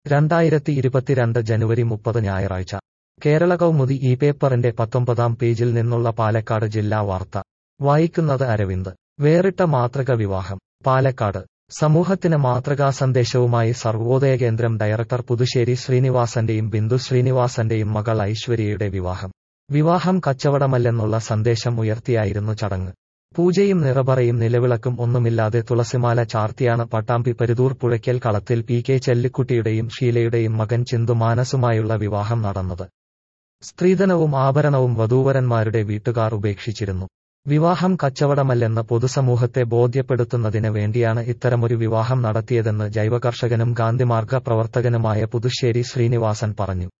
രണ്ടായിരത്തി ഇരുപത്തിരണ്ട് ജനുവരി മുപ്പത് ഞായറാഴ്ച കേരള കൗമുദി ഈ പേപ്പറിന്റെ പത്തൊമ്പതാം പേജിൽ നിന്നുള്ള പാലക്കാട് ജില്ലാ വാർത്ത വായിക്കുന്നത് അരവിന്ദ് വേറിട്ട മാതൃക വിവാഹം പാലക്കാട് സമൂഹത്തിന് മാതൃകാ സന്ദേശവുമായി സർവോദയ കേന്ദ്രം ഡയറക്ടർ പുതുശ്ശേരി ശ്രീനിവാസന്റെയും ബിന്ദു ശ്രീനിവാസന്റെയും മകൾ ഐശ്വര്യയുടെ വിവാഹം വിവാഹം കച്ചവടമല്ലെന്നുള്ള സന്ദേശം ഉയർത്തിയായിരുന്നു ചടങ്ങ് പൂജയും നിറപറയും നിലവിളക്കും ഒന്നുമില്ലാതെ തുളസിമാല ചാർത്തിയാണ് പട്ടാമ്പി പരുതൂർ പുഴയ്ക്കൽ കളത്തിൽ പി കെ ചെല്ലിക്കുട്ടിയുടെയും ഷീലയുടെയും മകൻ ചിന്തു മാനസുമായുള്ള വിവാഹം നടന്നത് സ്ത്രീധനവും ആഭരണവും വധൂവരന്മാരുടെ വീട്ടുകാർ ഉപേക്ഷിച്ചിരുന്നു വിവാഹം കച്ചവടമല്ലെന്ന് പൊതുസമൂഹത്തെ ബോധ്യപ്പെടുത്തുന്നതിന് വേണ്ടിയാണ് ഇത്തരമൊരു വിവാഹം നടത്തിയതെന്ന് ജൈവകർഷകനും ഗാന്ധിമാർഗ പ്രവർത്തകനുമായ പുതുശ്ശേരി ശ്രീനിവാസൻ പറഞ്ഞു